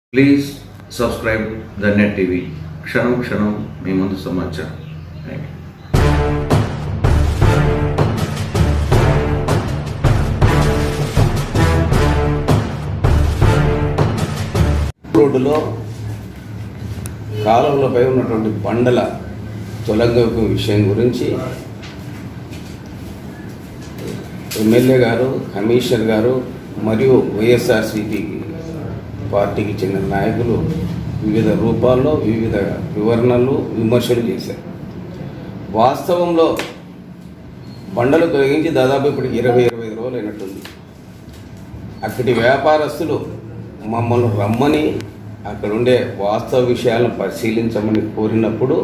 Please subscribe the net TV క్షణం క్షణం మీ ముందు సమాచారం థ్యాంక్ యూ రోడ్డులో కాలువలపై ఉన్నటువంటి బండల తొలగింపు విషయం గురించి ఎమ్మెల్యే గారు కమిషనర్ గారు మరియు వైఎస్ఆర్సీపీ పార్టీకి చెందిన నాయకులు వివిధ రూపాల్లో వివిధ వివరణలు విమర్శలు చేశారు వాస్తవంలో బండలు తొలగించి దాదాపు ఇప్పుడు ఇరవై ఇరవై ఐదు రోజులు అయినట్టుంది అక్కడి వ్యాపారస్తులు మమ్మల్ని రమ్మని అక్కడ ఉండే వాస్తవ విషయాలను పరిశీలించమని కోరినప్పుడు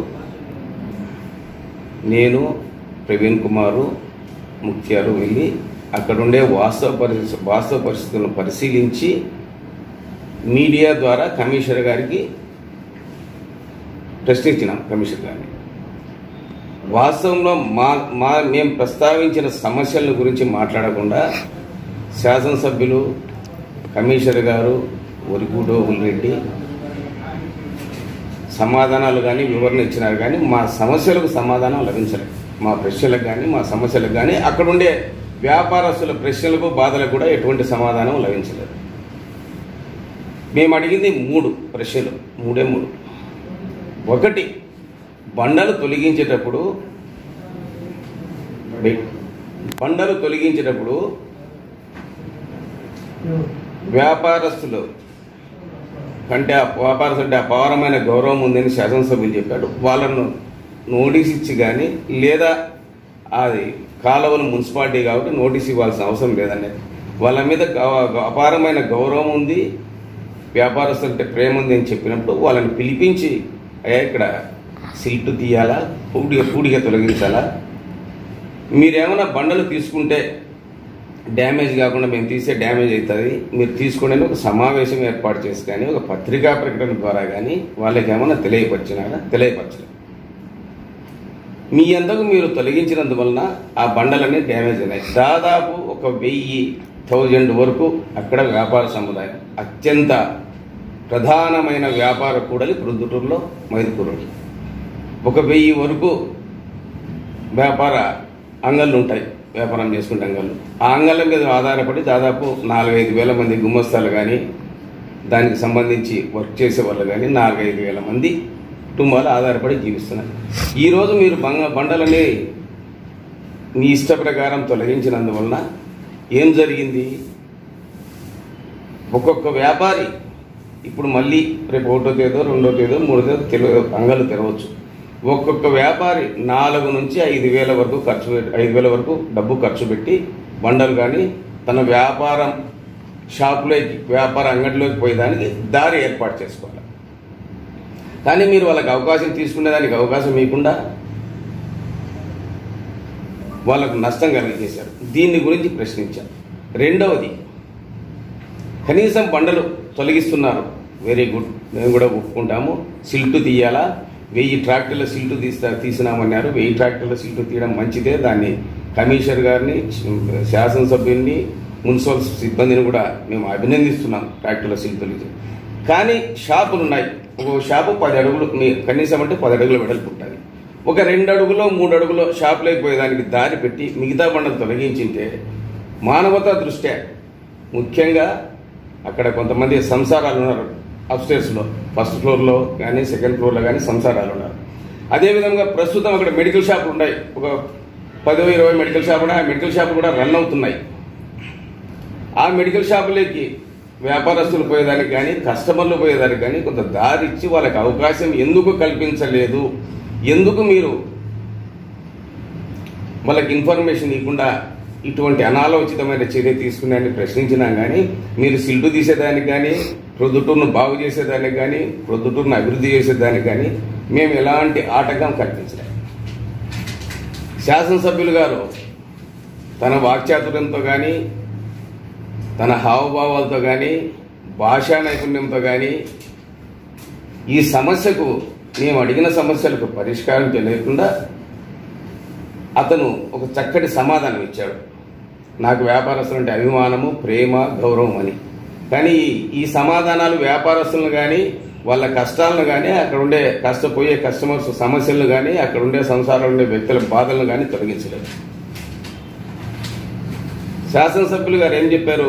నేను ప్రవీణ్ కుమారు ముఖ్యాలు వెళ్ళి అక్కడ ఉండే వాస్తవ పరిస్థితి వాస్తవ పరిస్థితులను పరిశీలించి మీడియా ద్వారా కమిషనర్ గారికి ప్రశ్నించినాం కమిషనర్ గారిని వాస్తవంలో మా మా మేము ప్రస్తావించిన సమస్యల గురించి మాట్లాడకుండా శాసనసభ్యులు కమిషనర్ గారు ఒరిగూడో రెడ్డి సమాధానాలు కానీ వివరణ ఇచ్చినారు కానీ మా సమస్యలకు సమాధానం లభించలేదు మా ప్రశ్నలకు కానీ మా సమస్యలకు కానీ అక్కడ ఉండే వ్యాపారస్తుల ప్రశ్నలకు బాధలకు కూడా ఎటువంటి సమాధానం లభించలేదు మేము అడిగింది మూడు ప్రశ్నలు మూడే మూడు ఒకటి బండలు తొలగించేటప్పుడు బండలు తొలగించేటప్పుడు వ్యాపారస్తులు కంటే ఆ వ్యాపారస్తులు అంటే అపారమైన గౌరవం ఉందని శాసనసభ్యులు చెప్పాడు వాళ్ళను నోటీస్ ఇచ్చి కానీ లేదా అది కాలువలు మున్సిపాలిటీ కాబట్టి నోటీస్ ఇవ్వాల్సిన అవసరం లేదండి వాళ్ళ మీద గౌ- అపారమైన గౌరవం ఉంది వ్యాపారస్తులు అంటే ప్రేమ ఉంది అని చెప్పినప్పుడు వాళ్ళని పిలిపించి అయ్యా ఇక్కడ సిల్ట్ తీయాలా పూడిగా పూడిగా తొలగించాలా మీరేమైనా బండలు తీసుకుంటే డ్యామేజ్ కాకుండా మేము తీసే డ్యామేజ్ అవుతుంది మీరు తీసుకునే ఒక సమావేశం ఏర్పాటు చేసి కానీ ఒక పత్రికా ప్రకటన ద్వారా కానీ వాళ్ళకి ఏమైనా తెలియపరిచినారా తెలియపరచలేదు మీ అంతకు మీరు తొలగించినందువలన ఆ బండలన్నీ డ్యామేజ్ అయినాయి దాదాపు ఒక వెయ్యి థౌజండ్ వరకు అక్కడ వ్యాపార సముదాయం అత్యంత ప్రధానమైన వ్యాపార కూడలి ప్రొద్దుటూరులో మైదుకూరులో ఒక వెయ్యి వరకు వ్యాపార అంగళ్ళు ఉంటాయి వ్యాపారం చేసుకుంటే అంగళ్ళు ఆ అంగళ్ళ మీద ఆధారపడి దాదాపు నాలుగైదు వేల మంది గుమ్మస్తాలు కానీ దానికి సంబంధించి వర్క్ చేసే వాళ్ళు కానీ నాలుగైదు వేల మంది కుటుంబాలు ఆధారపడి జీవిస్తున్నారు ఈరోజు మీరు బంగ బండలని మీ ఇష్ట ప్రకారం తొలగించినందువలన ఏం జరిగింది ఒక్కొక్క వ్యాపారి ఇప్పుడు మళ్ళీ రేపు ఒకటో తేదో రెండో తేదో మూడో తేదో తెలు అంగళ్ళు తెరవచ్చు ఒక్కొక్క వ్యాపారి నాలుగు నుంచి ఐదు వేల వరకు ఖర్చు పెట్టి ఐదు వేల వరకు డబ్బు ఖర్చు పెట్టి బండలు కానీ తన వ్యాపారం షాపులోకి వ్యాపార అంగడిలోకి పోయేదానికి దారి ఏర్పాటు చేసుకోవాలి కానీ మీరు వాళ్ళకి అవకాశం తీసుకునేదానికి అవకాశం ఇవ్వకుండా వాళ్ళకు నష్టం కలిగజేశారు దీన్ని గురించి ప్రశ్నించారు రెండవది కనీసం బండలు తొలగిస్తున్నారు వెరీ గుడ్ మేము కూడా ఒప్పుకుంటాము సిల్టు తీయాలా వెయ్యి ట్రాక్టర్ల సిల్టు తీస్తా తీసినామన్నారు వెయ్యి ట్రాక్టర్ల సిల్టు తీయడం మంచిదే దాన్ని కమిషనర్ గారిని శాసనసభ్యుల్ని మున్సిపల్ సిబ్బందిని కూడా మేము అభినందిస్తున్నాం ట్రాక్టర్ల సిల్టులు ఇచ్చి. కానీ షాపులు ఉన్నాయి ఒక షాపు పది అడుగులు మీ- కనీసం అంటే పది అడుగులు వెడల్పు ఉంటుంది ఒక రెండు అడుగులో మూడు అడుగులో షాపులోకి పోయేదానికి దారి పెట్టి మిగతా బండలు తొలగించింటే మానవతా దృష్ట్యా ముఖ్యంగా అక్కడ కొంతమంది సంసారాలు ఉన్నారు అప్స్టేర్స్లో ఫస్ట్ ఫ్లోర్లో కానీ సెకండ్ ఫ్లోర్లో కానీ సంసారాలు ఉన్నారు అదేవిధంగా ప్రస్తుతం అక్కడ మెడికల్ షాపులు ఉన్నాయి ఒక పదో ఇరవై మెడికల్ షాపులు ఉన్నాయి ఆ మెడికల్ షాపులు కూడా రన్ అవుతున్నాయి ఆ మెడికల్ షాపులకి వ్యాపారస్తులు పోయేదానికి కానీ కస్టమర్లు పోయేదానికి కానీ కొంత దారి ఇచ్చి వాళ్ళకి అవకాశం ఎందుకు కల్పించలేదు ఎందుకు మీరు వాళ్ళకి ఇన్ఫర్మేషన్ ఇవ్వకుండా ఇటువంటి అనాలోచితమైన చర్య తీసుకున్నాయని ప్రశ్నించినా కానీ మీరు సిల్టు తీసేదానికి కానీ ప్రొద్దుటూరును బాగు చేసేదానికి కానీ ప్రొద్దుటూరును అభివృద్ధి చేసేదానికి కానీ మేము ఎలాంటి ఆటంకం కల్పించలేదు శాసనసభ్యులు గారు తన వాక్చాతుర్యంతో కానీ తన హావభావాలతో కానీ భాషా నైపుణ్యంతో కానీ ఈ సమస్యకు మేము అడిగిన సమస్యలకు పరిష్కారం తెలియకుండా అతను ఒక చక్కటి సమాధానం ఇచ్చాడు నాకు వ్యాపారస్తులు అంటే అభిమానము ప్రేమ గౌరవం అని కానీ ఈ సమాధానాలు వ్యాపారస్తులను కానీ వాళ్ళ కష్టాలను కానీ అక్కడ ఉండే కష్టపోయే కస్టమర్స్ సమస్యలను కానీ అక్కడ ఉండే సంసారంలో ఉండే వ్యక్తుల బాధలను కానీ తొలగించలేదు శాసనసభ్యులు గారు ఏం చెప్పారు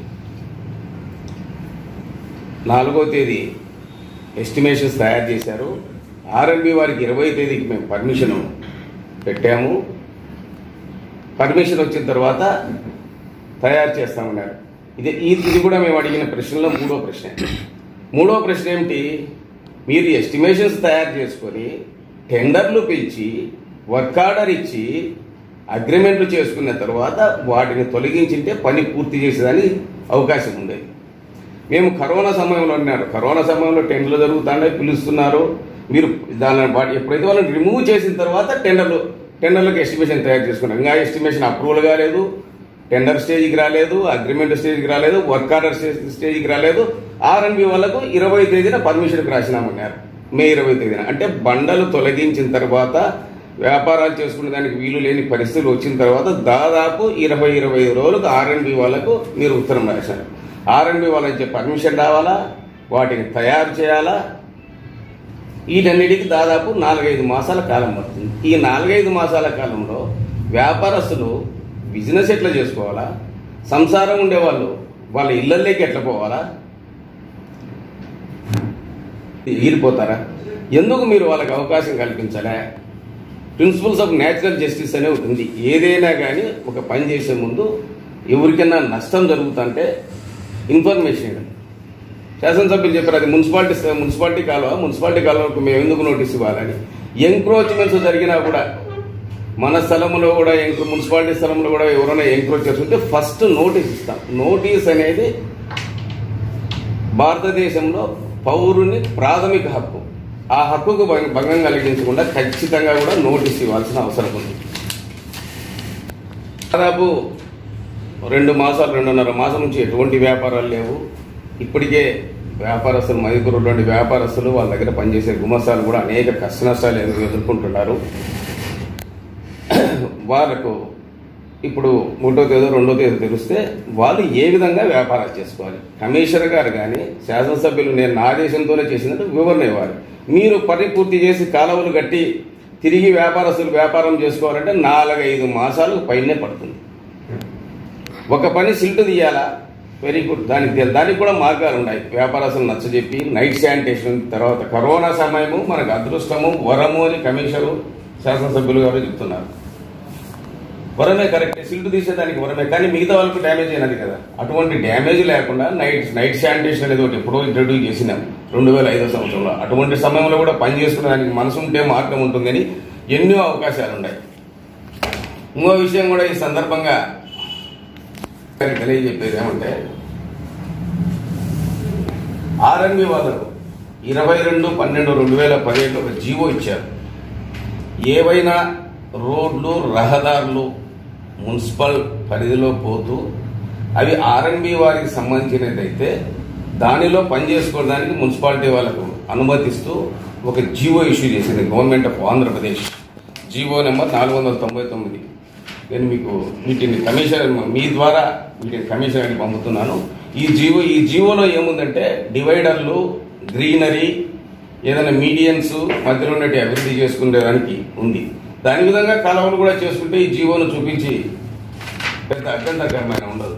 నాలుగో తేదీ ఎస్టిమేషన్స్ తయారు చేశారు ఆర్ఎంబి వారికి ఇరవై తేదీకి మేము పర్మిషన్ పెట్టాము పర్మిషన్ వచ్చిన తర్వాత తయారు చేస్తామన్నారు ఇది ఈ- ఇది కూడా మేము అడిగిన ప్రశ్నలో మూడో ప్రశ్న మూడో ప్రశ్న ఏమిటి మీరు ఎస్టిమేషన్స్ తయారు చేసుకొని టెండర్లు పిలిచి వర్క్ ఆర్డర్ ఇచ్చి అగ్రిమెంట్లు చేసుకున్న తర్వాత వాటిని తొలగించింటే పని పూర్తి చేసేదని అవకాశం ఉండేది మేము కరోనా సమయంలో ఉన్నారు కరోనా సమయంలో టెండర్లు జరుగుతాయి పిలుస్తున్నారు మీరు దాని వాటి ఎప్పుడైతే వాళ్ళని రిమూవ్ చేసిన తర్వాత టెండర్లు టెండర్లకు ఎస్టిమేషన్ తయారు చేసుకున్నారు ఇంకా ఎస్టిమేషన్ అప్రూవల్ కాలేదు టెండర్ స్టేజ్కి రాలేదు అగ్రిమెంట్ స్టేజ్కి రాలేదు వర్క్ ఆర్డర్ స్టేజ్ స్టేజ్కి రాలేదు ఆర్ఎన్బి వాళ్ళకు ఇరవై తేదీన పర్మిషన్కి రాసినామన్నారు మే ఇరవై తేదీన అంటే బండలు తొలగించిన తర్వాత వ్యాపారాలు చేసుకునే దానికి వీలు లేని పరిస్థితులు వచ్చిన తర్వాత దాదాపు ఇరవై ఇరవై ఐదు రోజులకు ఆర్ఎన్బి వాళ్ళకు మీరు ఉత్తరం రాశారు ఆర్ఎన్బి వాళ్ళ నుంచి పర్మిషన్ రావాలా వాటిని తయారు చేయాలా వీటన్నిటికి దాదాపు నాలుగైదు మాసాల కాలం పడుతుంది ఈ నాలుగైదు మాసాల కాలంలో వ్యాపారస్తులు బిజినెస్ ఎట్లా చేసుకోవాలా సంసారం ఉండేవాళ్ళు వాళ్ళ ఇళ్ళల్లోకి ఎట్లా పోవాలా ఈరిపోతారా ఎందుకు మీరు వాళ్ళకి అవకాశం కల్పించాలా ప్రిన్సిపల్స్ ఆఫ్ న్యాచురల్ జస్టిస్ అనే ఒకటి ఉంది ఏదైనా కానీ ఒక పని చేసే ముందు ఎవరికైనా నష్టం జరుగుతుంటే ఇన్ఫర్మేషన్ ఇవ్వండి శాసనసభ్యులు చెప్పారు అది మున్సిపాలిటీ మున్సిపాలిటీ కాలువ మున్సిపాలిటీ కాలువకు మేము ఎందుకు నోటీస్ ఇవ్వాలని ఎంక్రోచ్మెంట్స్ జరిగినా కూడా మన స్థలంలో కూడా ఎంక్రో మున్సిపాలిటీ స్థలంలో కూడా ఎవరైనా ఎంక్రోచ్ చేస్తుంటే ఫస్ట్ నోటీస్ ఇస్తాం నోటీస్ అనేది భారతదేశంలో పౌరుని ప్రాథమిక హక్కు ఆ హక్కుకు భంగ- భంగం కలిగించకుండా ఖచ్చితంగా కూడా నోటీస్ ఇవ్వాల్సిన అవసరం ఉంది దాదాపు రెండు మాసాలు రెండున్నర మాసం నుంచి ఎటువంటి వ్యాపారాలు లేవు ఇప్పటికే వ్యాపారస్తులు మైదుగురులోని వ్యాపారస్తులు వాళ్ళ దగ్గర పనిచేసే గుమస్తాలు కూడా అనేక కష్ట నష్టాలు ఎదురు- ఎదుర్కొంటున్నారు వాళ్ళకు ఇప్పుడు ఒకటో తేదీ రెండో తేదీ తెలిస్తే వాళ్ళు ఏ విధంగా వ్యాపారాలు చేసుకోవాలి కమిషనర్ గారు కానీ శాసనసభ్యులు నేను నా ఆదేశంతోనే చేసినట్టు వివరణ ఇవ్వాలి మీరు పని పూర్తి చేసి కాలువలు కట్టి తిరిగి వ్యాపారస్తులు వ్యాపారం చేసుకోవాలంటే నాలుగైదు మాసాలకు పైనే పడుతుంది ఒక పని సిల్ట్ తీయాలా వెరీ గుడ్ దానికి తె- దానికి కూడా మార్గాలు ఉన్నాయి వ్యాపారస్తులు నచ్చజెప్పి నైట్ శానిటేషన్ తర్వాత కరోనా సమయము మనకు అదృష్టము వరము అని కమిషనరు శాసనసభ్యులు గారు చెప్తున్నారు వరమే కరెక్ట్ సిల్ట్ తీసేదానికి వరమే కానీ మిగతా వాళ్ళకి డ్యామేజ్ అయినది కదా అటువంటి డ్యామేజ్ లేకుండా నైట్ నైట్ శానిటేషన్ అనేది ఒకటి ఎప్పుడో ఇంట్రడ్యూస్ చేసినాం రెండు వేల ఐదో సంవత్సరంలో అటువంటి సమయంలో కూడా పని చేసుకునే దానికి మనసు ఉంటే మార్గం ఉంటుందని ఎన్నో అవకాశాలు ఉన్నాయి ఇంకో విషయం కూడా ఈ సందర్భంగా గారికి తెలియజెప్పేది ఏమంటే ఆర్ఎన్బి వాళ్ళకు ఇరవై రెండు పన్నెండు రెండు వేల పదిహేడులో ఒక జీవో ఇచ్చారు ఏవైనా రోడ్లు రహదారులు మున్సిపల్ పరిధిలో పోతూ అవి ఆర్ఎన్బి వారికి సంబంధించినదైతే దానిలో పనిచేసుకోవడానికి మున్సిపాలిటీ వాళ్ళకు అనుమతిస్తూ ఒక జీవో ఇష్యూ చేసింది government of Andhra Pradesh GO number నాలుగు వందల తొంభై తొమ్మిది నేను మీకు వీటిని కమిషనర్ మీ ద్వారా వీటిని కమిషనర్కి పంపుతున్నాను ఈ జీవో ఈ జీవోలో ఏముందంటే డివైడర్లు గ్రీనరీ ఏదైనా మీడియన్స్ మధ్యలో ఉన్నట్టు అభివృద్ధి చేసుకునేదానికి ఉంది దాని విధంగా కాలువలు కూడా చేసుకుంటే ఈ జీవోను చూపించి పెద్ద అభ్యంతరకరమైన ఉండదు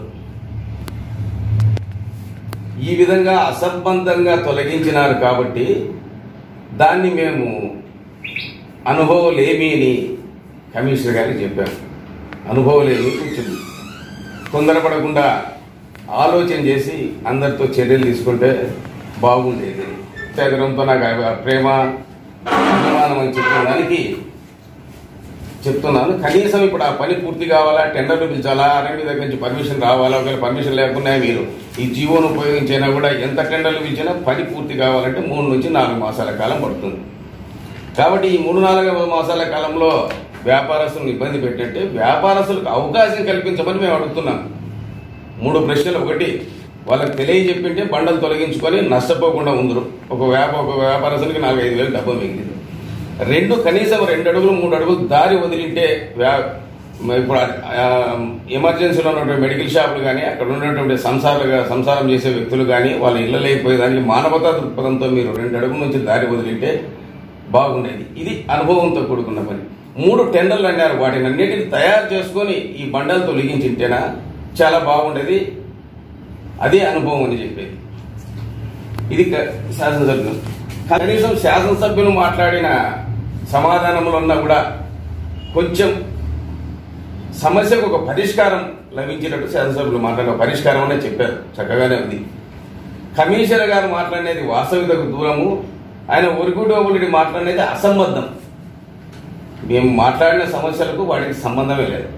ఈ విధంగా అసంబద్ధంగా తొలగించినారు కాబట్టి దాన్ని మేము అనుభవలేమి అని కమిషనర్ గారికి చెప్పాము అనుభవలేమి కూర్చుంది తొందరపడకుండా ఆలోచన చేసి అందరితో చర్యలు తీసుకుంటే బాగుండేది చదరంతో నాకు ఆ ప్రేమ అభిమానం అని చెప్పడానికి చెప్తున్నాను కనీసం ఇప్పుడు ఆ పని పూర్తి కావాలా టెండర్లు పిలిచాలా ఆర్ఎండి దగ్గర నుంచి పర్మిషన్ రావాలా ఒకవేళ పర్మిషన్ లేకుండా మీరు ఈ జీవోను ఉపయోగించినా కూడా ఎంత టెండర్లు పిలిచినా పని పూర్తి కావాలంటే మూడు నుంచి నాలుగు మాసాల కాలం పడుతుంది కాబట్టి ఈ మూడు నాలుగు మాసాల కాలంలో వ్యాపారస్తులను ఇబ్బంది పెట్టంటే వ్యాపారస్తులకు అవకాశం కల్పించమని మేము అడుగుతున్నాం మూడు ప్రశ్నలు ఒకటి వాళ్ళకి తెలియజెప్పింటే బండలు తొలగించుకొని నష్టపోకుండా ఉందరు ఒక వ్యాప ఒక వ్యాపారస్తునికి నాలుగు ఐదు వేలు డబ్బు మిగిలింది రెండు కనీసం రెండు అడుగులు మూడు అడుగులు దారి వదిలింటే వ్యా మరి ఇప్పుడు ఆ, ఎమర్జెన్సీలో ఉన్నటువంటి మెడికల్ షాపులు కానీ అక్కడ ఉన్నటువంటి సంసారాలుగా సంసారం చేసే వ్యక్తులు కానీ వాళ్ళ ఇళ్ళ లేకపోయేదానికి మానవతా దృక్పథంతో మీరు రెండు అడుగుల నుంచి దారి వదిలింటే బాగుండేది ఇది అనుభవంతో కూడుకున్న పని మూడు టెండర్లు అన్నారు వాటిని అన్నిటిని తయారు చేసుకొని ఈ బండలు తొలగించింటేనా చాలా బాగుండేది అదే అనుభవం అని చెప్పేది ఇది క- శాసనసభ్యులు కనీసం శాసనసభ్యులు మాట్లాడిన సమాధానంలో ఉన్నా కూడా కొంచెం సమస్యకు ఒక పరిష్కారం లభించినట్టు శాసనసభ్యులు మాట్లాడిన పరిష్కారం అనే చెప్పారు చక్కగానే ఉంది కమిషనర్ గారు మాట్లాడేది వాస్తవికతకు దూరము ఆయన ఒరిగుడోబులుడి మాట్లాడేది అసంబద్ధం మేము మాట్లాడిన సమస్యలకు వాటికి సంబంధమే లేదు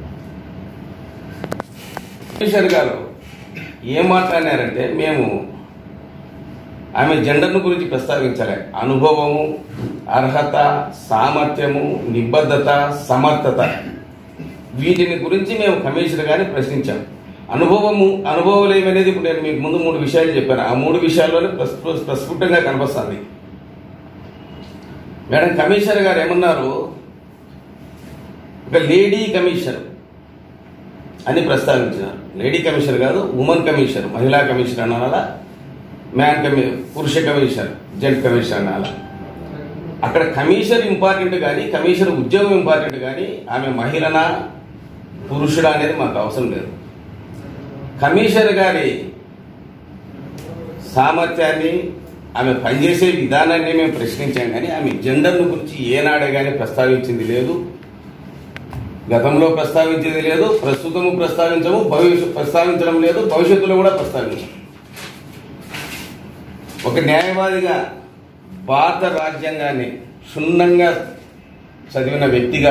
కమిషనర్ గారు ఏం మాట్లాడినారంటే మేము ఆమె జెండర్ను గురించి ప్రస్తావించాలి అనుభవము అర్హత సామర్థ్యము నిబద్ధత సమర్థత వీటిని గురించి మేము కమిషనర్ గారిని ప్రశ్నించాం అనుభవము అనుభవం ఏమనేది ఇప్పుడు నేను మీకు ముందు మూడు విషయాలు చెప్పాను ఆ మూడు విషయాల్లోనే ప్రస్ఫు- ప్రస్ఫుటంగా కనిపిస్తుంది మేడం కమిషనర్ గారు ఏమన్నారు ఒక లేడీ కమిషనర్ అని ప్రస్తావించినారు లేడీ కమిషనర్ కాదు ఉమెన్ కమిషనర్ మహిళా కమిషనర్ అనాలా మ్యాన్ కమి పురుష కమిషనర్ జెంట్ కమిషనర్ అనాలా అక్కడ కమిషనర్ ఇంపార్టెంట్ కానీ కమిషనర్ ఉద్యోగం ఇంపార్టెంట్ కానీ ఆమె మహిళనా పురుషుడా అనేది మాకు అవసరం లేదు కమిషనర్ గారి సామర్థ్యాన్ని ఆమె పనిచేసే విధానాన్ని మేము ప్రశ్నించాం కానీ ఆమె జెండర్ను గురించి ఏనాడే కానీ ప్రస్తావించింది లేదు గతంలో ప్రస్తావించేది లేదు ప్రస్తుతము ప్రస్తావించము భవిష్యత్ ప్రస్తావించడం లేదు భవిష్యత్తులో కూడా ప్రస్తావించం ఒక న్యాయవాదిగా భారత రాజ్యాంగాన్ని క్షుణ్ణంగా చదివిన వ్యక్తిగా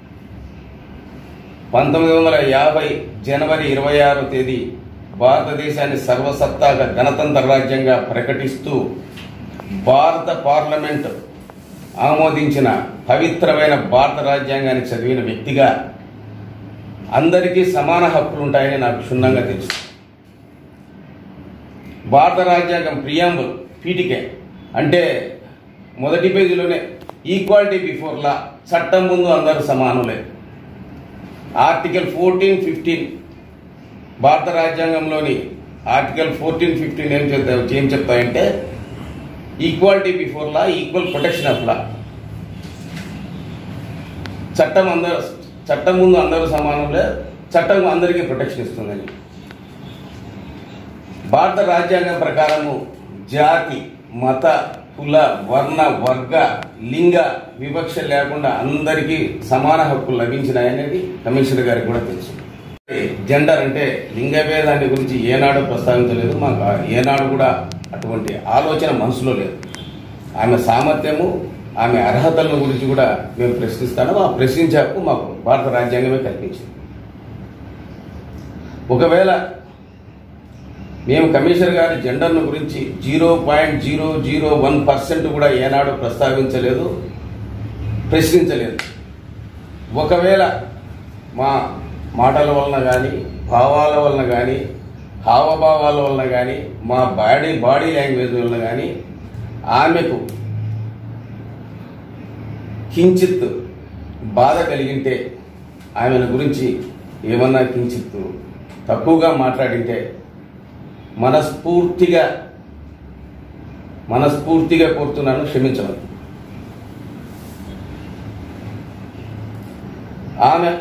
పంతొమ్మిది వందల యాభై జనవరి ఇరవై ఆరో తేదీ భారతదేశాన్ని సర్వసత్తాక గణతంత్ర రాజ్యంగా ప్రకటిస్తూ భారత పార్లమెంట్ ఆమోదించిన పవిత్రమైన భారత రాజ్యాంగాన్ని చదివిన వ్యక్తిగా అందరికీ సమాన హక్కులు ఉంటాయని నాకు క్షుణ్ణంగా తెలుసు భారత రాజ్యాంగం ప్రియాంబుల్ పీటికే అంటే మొదటి పేజీలోనే ఈక్వాలిటీ బిఫోర్ లా చట్టం ముందు అందరూ సమానులే ఆర్టికల్ ఫోర్టీన్ ఫిఫ్టీన్ భారత రాజ్యాంగంలోని ఆర్టికల్ ఫోర్టీన్ ఫిఫ్టీన్ ఏం చెప్తా ఏం చెప్తాయంటే equality before law equal protection of law చట్టం అందరూ చట్టం ముందు అందరూ సమానంలే చట్టం అందరికీ ప్రొటెక్షన్ ఇస్తుందని భారత రాజ్యాంగం ప్రకారము జాతి మత కుల వర్ణ వర్గ లింగ వివక్ష లేకుండా అందరికీ సమాన హక్కులు లభించినాయనేది కమిషనర్ గారికి కూడా తెలుసు జెండర్ అంటే లింగ భేదాన్ని గురించి ఏనాడు ప్రస్తావించలేదు మాకు ఆ- ఏనాడు కూడా అటువంటి ఆలోచన మనసులో లేదు ఆమె సామర్థ్యము ఆమె అర్హతల గురించి కూడా మేము ప్రశ్నిస్తాము ఆ ప్రశ్నించాకు మాకు భారత రాజ్యాంగమే కల్పించింది ఒకవేళ మేము కమిషనర్ గారి జెండర్ను గురించి zero point zero zero one percent కూడా ఏనాడు ప్రస్తావించలేదు ప్రశ్నించలేదు ఒకవేళ మా మాటల వలన కానీ భావాల వలన కానీ హావభావాల వలన కానీ మా బాడీ బాడీ లాంగ్వేజ్ వలన కానీ ఆమెకు కించిత్ బాధ కలిగింటే ఆమెను గురించి ఏమన్నా కించిత్ తక్కువగా మాట్లాడింటే మనస్ఫూర్తిగా మనస్ఫూర్తిగా కోరుతున్నాను క్షమించమని ఆమె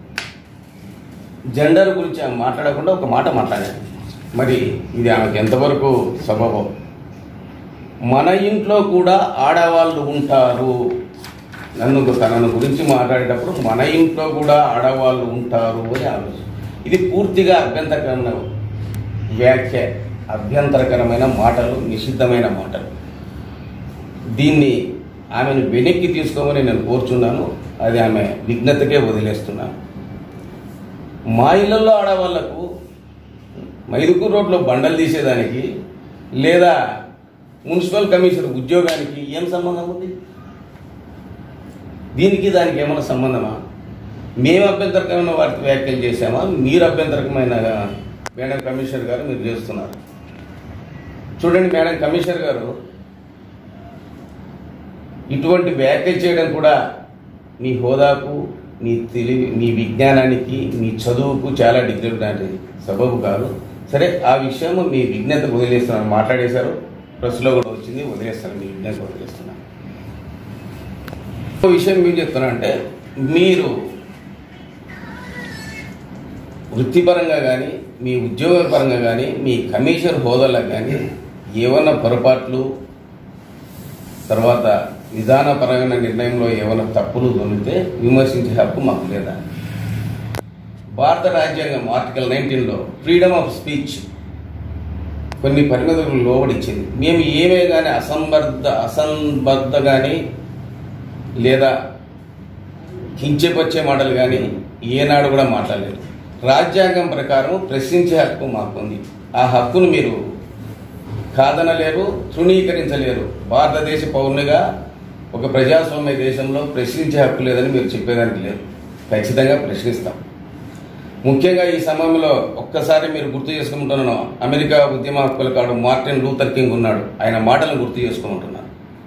జెండర్ గురించి ఆమె మాట్లాడకుండా ఒక మాట మాట్లాడారు మరి ఇది ఆమెకు ఎంతవరకు సబబం మన ఇంట్లో కూడా ఆడవాళ్ళు ఉంటారు నన్ను తనను గురించి మాట్లాడేటప్పుడు మన ఇంట్లో కూడా ఆడవాళ్ళు ఉంటారు అని ఆలోచన ఇది పూర్తిగా అభ్యంతరకరమైన వ్యాఖ్య అభ్యంతరకరమైన మాటలు నిషిద్ధమైన మాటలు దీన్ని ఆమెను వెనక్కి తీసుకోమని నేను కోరుచున్నాను అది ఆమె విఘ్నతకే వదిలేస్తున్నాను మా ఇళ్లలో ఆడవాళ్లకు మైదుకూరు రోడ్లో బండలు తీసేదానికి లేదా మున్సిపల్ కమిషనర్ ఉద్యోగానికి ఏం సంబంధం ఉంది దీనికి దానికి ఏమైనా సంబంధమా మేము అభ్యంతరకమైన వారికి వ్యాఖ్యలు చేశామా మీరు అభ్యంతరకమైన మేడం కమిషనర్ గారు మీరు చేస్తున్నారు చూడండి మేడం కమిషనర్ గారు ఇటువంటి వ్యాఖ్యలు చేయడం కూడా మీ హోదాకు మీ తెలివి మీ విజ్ఞానానికి మీ చదువుకు చాలా డిగ్రీలు లాంటి సబబు కాదు సరే ఆ విషయం మీ విజ్ఞతకు వదిలేస్తున్నాను మాట్లాడేశారు ప్రెస్లో కూడా వచ్చింది వదిలేస్తాను మీ విజ్ఞత వదిలేస్తున్నాను ఒక విషయం ఏం చెప్తున్నా అంటే మీరు వృత్తిపరంగా కానీ మీ ఉద్యోగపరంగా కానీ మీ కమిషన్ హోదాలో కానీ ఏమన్నా పొరపాట్లు తర్వాత విధానపరమైన నిర్ణయంలో ఏమైనా తప్పులు దొరికితే విమర్శించే హక్కు మాకు లేదా భారత రాజ్యాంగం ఆర్టికల్ నైన్టీన్లో ఫ్రీడమ్ ఆఫ్ స్పీచ్ కొన్ని పరిమితులకు లోబడిచ్చింది మేము ఏమే కానీ అసంబద్ధ అసంబద్ధ కానీ లేదా కించపరిచే మాటలు కానీ ఏనాడు కూడా మాట్లాడలేదు రాజ్యాంగం ప్రకారం ప్రశ్నించే హక్కు మాకుంది ఆ హక్కును మీరు కాదనలేరు తృణీకరించలేరు భారతదేశ పౌరునిగా ఒక ప్రజాస్వామ్య దేశంలో ప్రశ్నించే హక్కు లేదని మీరు చెప్పేదానికి లేదు ఖచ్చితంగా ప్రశ్నిస్తాం ముఖ్యంగా ఈ సమయంలో ఒక్కసారి మీరు గుర్తు చేసుకుంటున్నాను అమెరికా ఉద్యమ హక్కుల కాడు మార్టిన్ లూథర్ కింగ్ ఉన్నాడు ఆయన మాటలను గుర్తు చేసుకుంటున్నాను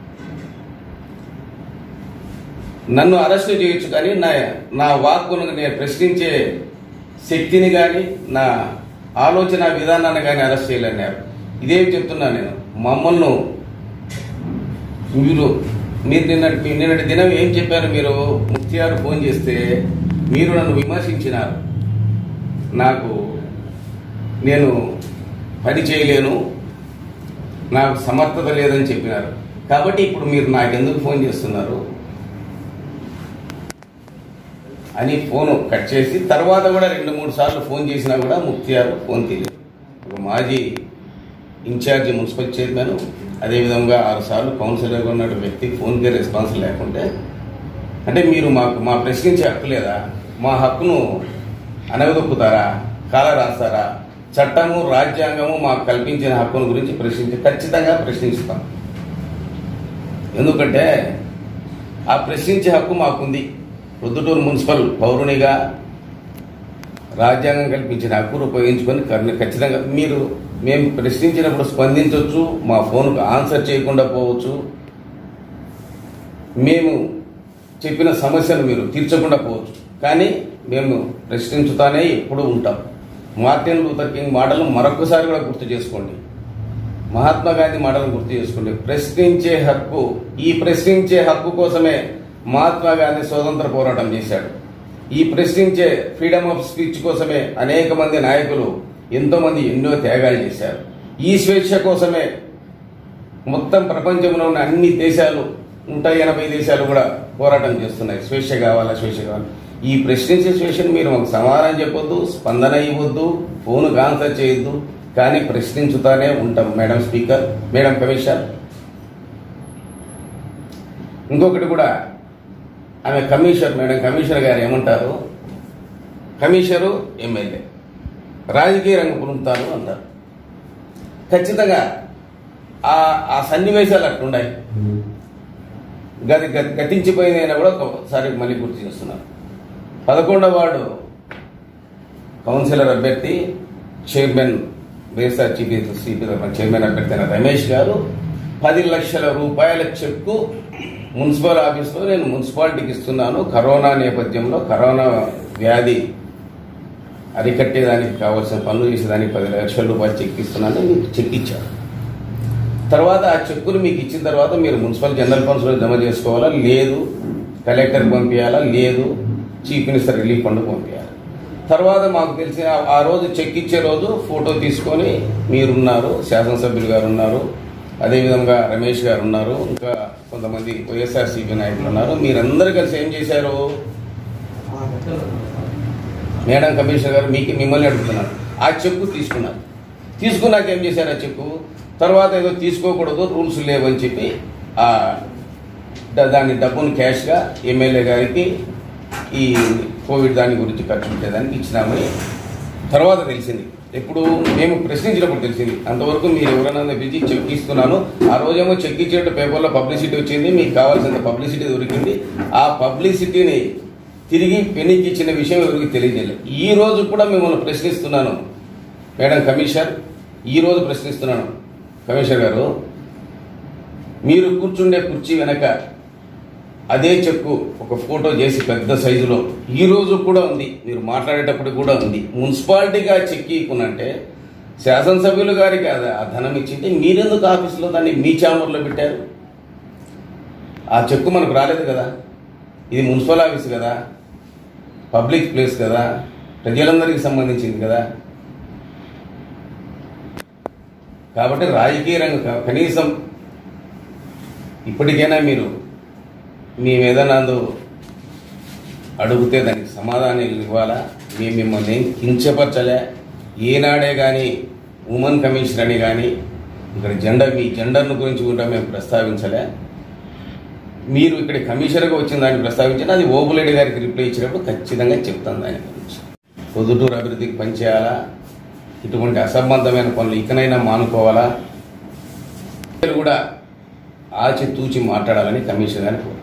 నన్ను అరెస్టు చేయొచ్చు కానీ నా నా వాక్కును నేను ప్రశ్నించే శక్తిని కానీ నా ఆలోచన విధానాన్ని కానీ అరెస్ట్ చేయలేన్నారు ఇదేం చెప్తున్నా నేను మమ్మల్ని మీరు మీరు నిన్నటి నిన్నటి దినం ఏం చెప్పారు మీరు ముఖ్యారు ఫోన్ చేస్తే మీరు నన్ను విమర్శించినారు నాకు నేను పని చేయలేను నాకు సమర్థత లేదని చెప్పినారు కాబట్టి ఇప్పుడు మీరు నాకెందుకు ఫోన్ చేస్తున్నారు అని ఫోన్ కట్ చేసి తర్వాత కూడా రెండు మూడు సార్లు ఫోన్ చేసినా కూడా ముక్తియారు ఫోన్ తీయలేదు ఒక మాజీ ఇన్ఛార్జి మున్సిపల్ చైర్మన్ అదేవిధంగా ఆరు సార్లు కౌన్సిలర్గా ఉన్న వ్యక్తికి ఫోన్కే రెస్పాన్స్ లేకుంటే అంటే మీరు మాకు మా ప్రశ్నించే హక్కు లేదా మా హక్కును అనగదొక్కుతారా కాల రాస్తారా చట్టము రాజ్యాంగము మాకు కల్పించిన హక్కును గురించి ప్రశ్నించి ఖచ్చితంగా ప్రశ్నిస్తాం ఎందుకంటే ఆ ప్రశ్నించే హక్కు మాకుంది ప్రొద్దుటూరు మున్సిపల్ పౌరునిగా రాజ్యాంగం కల్పించిన హక్కును ఉపయోగించుకొని కర్ణ- ఖచ్చితంగా మీరు మేము ప్రశ్నించినప్పుడు స్పందించవచ్చు మా ఫోన్కు ఆన్సర్ చేయకుండా పోవచ్చు మేము చెప్పిన సమస్యను మీరు తీర్చకుండా పోవచ్చు కానీ మేము ప్రశ్నించుతానే ఎప్పుడూ ఉంటాం మార్టిన్ లూథర్ కింగ్ మాటలు మరొకసారి కూడా గుర్తు చేసుకోండి మహాత్మా గాంధీ మాటలను గుర్తు చేసుకోండి ప్రశ్నించే హక్కు ఈ ప్రశ్నించే హక్కు కోసమే మహాత్మా గాంధీ స్వతంత్ర పోరాటం చేశాడు ఈ ప్రశ్నించే ఫ్రీడమ్ ఆఫ్ స్పీచ్ కోసమే అనేక మంది నాయకులు ఎంతో మంది ఎన్నో త్యాగాలు చేశారు ఈ స్వేచ్ఛ కోసమే మొత్తం ప్రపంచంలో ఉన్న అన్ని దేశాలు నూట ఎనభై దేశాలు కూడా పోరాటం చేస్తున్నాయి స్వేచ్ఛ కావాలా స్వేచ్ఛ కావాలి ఈ ప్రశ్నించే స్వేచ్ఛను మీరు మాకు సమాధానం చెప్పొద్దు స్పందన ఇవ్వద్దు ఫోన్ ఆన్సర్ చేయొద్దు కానీ ప్రశ్నించుతానే ఉంటాం మేడం స్పీకర్ మేడం కమిషనర్ ఇంకొకటి కూడా ఆమె కమిషనర్ మేడం కమిషనర్ గారు ఏమంటారు కమిషనరు ఎమ్మెల్యే రాజకీయ రంగ పులుపుతాను అంటారు ఖచ్చితంగా ఆ ఆ సన్నివేశాలు అట్లున్నాయి గది గతి గతించిపోయినైనా కూడా ఒకసారి మళ్ళీ గుర్తు చేస్తున్నారు పదకొండవ వార్డు కౌన్సిలర్ అభ్యర్థి chairman YSR CP CP chairman అభ్యర్థి అయిన రమేష్ గారు పది లక్షల రూపాయల చెక్కు మున్సిపల్ ఆఫీస్లో నేను మున్సిపాలిటీకి ఇస్తున్నాను కరోనా నేపథ్యంలో కరోనా వ్యాధి అరికట్టేదానికి కావాల్సిన పనులు చేసేదానికి పది లక్షల రూపాయలు చెక్ ఇస్తున్నాను మీకు చెక్ ఇచ్చారు తర్వాత ఆ చెక్కులు మీకు ఇచ్చిన తర్వాత మీరు మున్సిపల్ జనరల్ ఫండ్స్లో జమ చేసుకోవాలా లేదు కలెక్టర్కి పంపించాలా లేదు చీఫ్ మినిస్టర్ రిలీఫ్ ఫండ్ పంపించాలి తర్వాత మాకు తెలిసిన ఆ- ఆ రోజు చెక్ ఇచ్చే రోజు ఫోటో తీసుకొని మీరున్నారు శాసనసభ్యులు గారు ఉన్నారు అదేవిధంగా రమేష్ గారు ఉన్నారు ఇంకా కొంతమంది వైఎస్ఆర్సీపీ నాయకులు ఉన్నారు మీరందరూ కలిసి ఏం చేశారు మేడం కమిషనర్ గారు మీకు మిమ్మల్ని అడుగుతున్నారు ఆ చెక్కు తీసుకున్నారు తీసుకున్నాక ఏం చేశారు ఆ చెక్కు తర్వాత ఏదో తీసుకోకూడదు రూల్స్ లేవని చెప్పి ఆ ద- దాని డబ్బును క్యాష్గా ఎమ్మెల్యే గారికి ఈ కోవిడ్ దాని గురించి ఖర్చు పెట్టేదానికి ఇచ్చినామని తర్వాత తెలిసింది ఎప్పుడు మేము ప్రశ్నించినప్పుడు తెలిసింది అంతవరకు మీరు ఎవరైనా పిలిచి చెక్ ఇస్తున్నాను ఆ రోజేమో చెక్ ఇచ్చేట్టు పేపర్లో పబ్లిసిటీ వచ్చింది మీకు కావాల్సినంత పబ్లిసిటీ దొరికింది ఆ పబ్లిసిటీని తిరిగి పెనికి ఇచ్చిన విషయం ఎవరికి తెలియజేయలేదు ఈ రోజు కూడా మిమ్మల్ని ప్రశ్నిస్తున్నాను మేడం కమిషనర్ ఈ రోజు ప్రశ్నిస్తున్నాను కమిషనర్ గారు మీరు కూర్చుండే కుర్చీ వెనక అదే చెక్కు ఒక ఫోటో చేసి పెద్ద సైజులో ఈ రోజు కూడా ఉంది మీరు మాట్లాడేటప్పుడు కూడా ఉంది మున్సిపాలిటీగా చెక్ ఇవ్వకునంటే శాసనసభ్యులు గారికి అది ఆ ధనం ఇచ్చింటే మీరెందుకు ఆఫీసులో దాన్ని మీ ఛాంబర్లో పెట్టారు ఆ చెక్కు మనకు రాలేదు కదా ఇది మున్సిపల్ ఆఫీస్ కదా పబ్లిక్ ప్లేస్ కదా ప్రజలందరికీ సంబంధించింది కదా కాబట్టి రాజకీయ రంగం కనీసం ఇప్పటికైనా మీరు మేము ఏదైనా అందు అడిగితే దానికి సమాధానం ఇవ్వాలా మేము మిమ్మల్ని ఏం కించపరచలే ఏనాడే కానీ ఉమెన్ కమిషన్ అని కానీ ఇక్కడ జెండర్ మీ జెండర్ను గురించి కూడా మేము ప్రస్తావించలే మీరు ఇక్కడ కమిషనర్గా వచ్చిన దాన్ని ప్రస్తావించిన అది ఓబులేడి గారికి రిప్లై ఇచ్చినప్పుడు ఖచ్చితంగా చెప్తాను దాని గురించి పొద్దుటూరు అభివృద్ధికి పనిచేయాలా ఇటువంటి అసంబద్ధమైన పనులు ఇకనైనా మానుకోవాలా మీరు కూడా ఆచి తూచి మాట్లాడాలని కమిషన్ గారిని కోరుతున్నాను